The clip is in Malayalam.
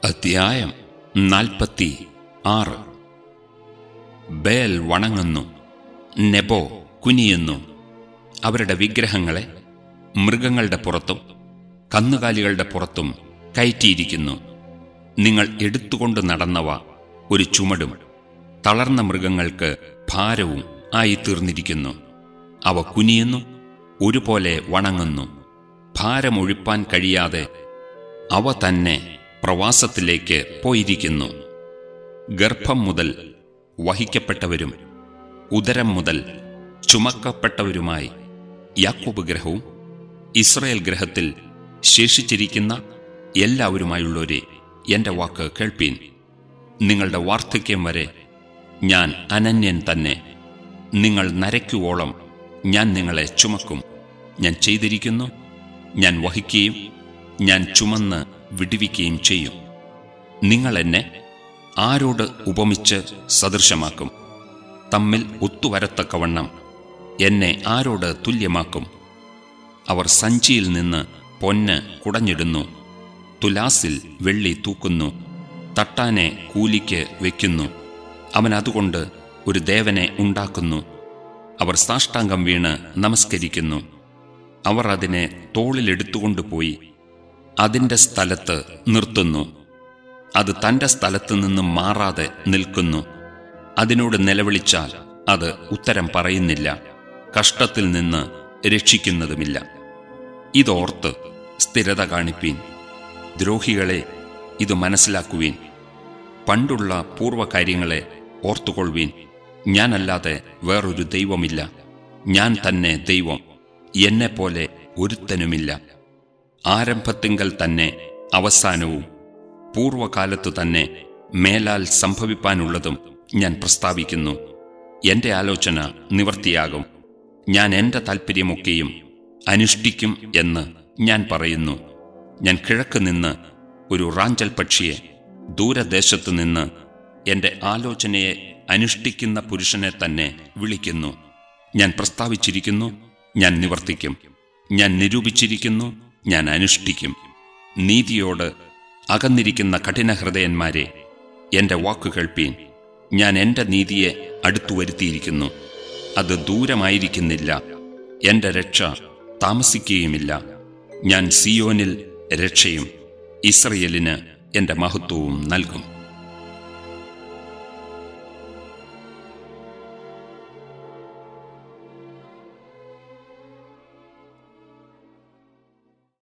അധ്യായം നാൽപ്പത്തി ആറ് ബേൽ വണങ്ങുന്നു നെബോ കുനിയുന്നു അവരുടെ വിഗ്രഹങ്ങളെ മൃഗങ്ങളുടെ പുറത്തും കന്നുകാലികളുടെ പുറത്തും കയറ്റിയിരിക്കുന്നു നിങ്ങൾ എടുത്തുകൊണ്ട് നടന്നവ ഒരു ചുമടും തളർന്ന മൃഗങ്ങൾക്ക് ഭാരവും ആയിത്തീർന്നിരിക്കുന്നു അവ കുനിയുന്നു ഒരുപോലെ വണങ്ങുന്നു ഭാരമൊഴിപ്പാൻ കഴിയാതെ അവ തന്നെ പ്രവാസത്തിലേക്ക് പോയിരിക്കുന്നു ഗർഭം മുതൽ വഹിക്കപ്പെട്ടവരും ഉദരം മുതൽ ചുമക്കപ്പെട്ടവരുമായി യാക്കോബ് ഗ്രഹവും ഇസ്രയേൽ ഗ്രഹത്തിൽ ശേഷിച്ചിരിക്കുന്ന എല്ലാവരുമായുള്ളവരെ എന്റെ വാക്ക് കേൾപ്പീൻ നിങ്ങളുടെ വാർദ്ധക്യം വരെ ഞാൻ അനന്യൻ തന്നെ നിങ്ങൾ നരയ്ക്കുവോളം ഞാൻ നിങ്ങളെ ചുമക്കും ഞാൻ ചെയ്തിരിക്കുന്നു ഞാൻ വഹിക്കുകയും ഞാൻ ചുമന്ന് വിടുവിക്കുകയും ചെയ്യും നിങ്ങൾ എന്നെ ആരോട് ഉപമിച്ച് സദൃശമാക്കും തമ്മിൽ ഒത്തുവരത്തക്കവണ്ണം എന്നെ ആരോട് തുല്യമാക്കും അവർ സഞ്ചിയിൽ നിന്ന് പൊന്ന് കുടഞ്ഞിടുന്നു തുലാസിൽ വെള്ളി തൂക്കുന്നു തട്ടാനെ കൂലിക്ക് വയ്ക്കുന്നു അവൻ അതുകൊണ്ട് ഒരു ദേവനെ ഉണ്ടാക്കുന്നു അവർ സാഷ്ടാംഗം വീണ് നമസ്കരിക്കുന്നു അവർ അതിനെ തോളിലെടുത്തുകൊണ്ടുപോയി അതിൻ്റെ സ്ഥലത്ത് നിർത്തുന്നു അത് തൻ്റെ സ്ഥലത്ത് നിന്ന് മാറാതെ നിൽക്കുന്നു അതിനോട് നിലവിളിച്ചാൽ അത് ഉത്തരം പറയുന്നില്ല കഷ്ടത്തിൽ നിന്ന് രക്ഷിക്കുന്നതുമില്ല ഇതോർത്ത് സ്ഥിരത കാണിപ്പീൻ ദ്രോഹികളെ ഇത് മനസ്സിലാക്കുവീൻ പണ്ടുള്ള പൂർവ്വകാര്യങ്ങളെ ഓർത്തുകൊള്ളുവീൻ ഞാനല്ലാതെ വേറൊരു ദൈവമില്ല ഞാൻ തന്നെ ദൈവം എന്നെപ്പോലെ ഒരുത്തനുമില്ല ആരംഭത്തിങ്കൽ തന്നെ അവസാനവും പൂർവകാലത്തു തന്നെ മേലാൽ സംഭവിപ്പാനുള്ളതും ഞാൻ പ്രസ്താവിക്കുന്നു എന്റെ ആലോചന നിവർത്തിയാകും ഞാൻ എന്റെ താൽപ്പര്യമൊക്കെയും അനുഷ്ഠിക്കും എന്ന് ഞാൻ പറയുന്നു ഞാൻ കിഴക്ക് നിന്ന് ഒരു റാഞ്ചൽ പക്ഷിയെ ദൂരദേശത്തു നിന്ന് എന്റെ ആലോചനയെ അനുഷ്ഠിക്കുന്ന പുരുഷനെ തന്നെ വിളിക്കുന്നു ഞാൻ പ്രസ്താവിച്ചിരിക്കുന്നു ഞാൻ നിവർത്തിക്കും ഞാൻ നിരൂപിച്ചിരിക്കുന്നു ഞാൻ അനുഷ്ഠിക്കും നീതിയോട് അകന്നിരിക്കുന്ന കഠിനഹൃദയന്മാരെ എന്റെ വാക്കു കേൾപ്പീൻ ഞാൻ എന്റെ നീതിയെ അടുത്തു വരുത്തിയിരിക്കുന്നു അത് ദൂരമായിരിക്കുന്നില്ല എന്റെ രക്ഷ താമസിക്കുകയുമില്ല ഞാൻ സിയോനിൽ രക്ഷയും ഇസ്രയേലിന് എന്റെ മഹത്വവും നൽകും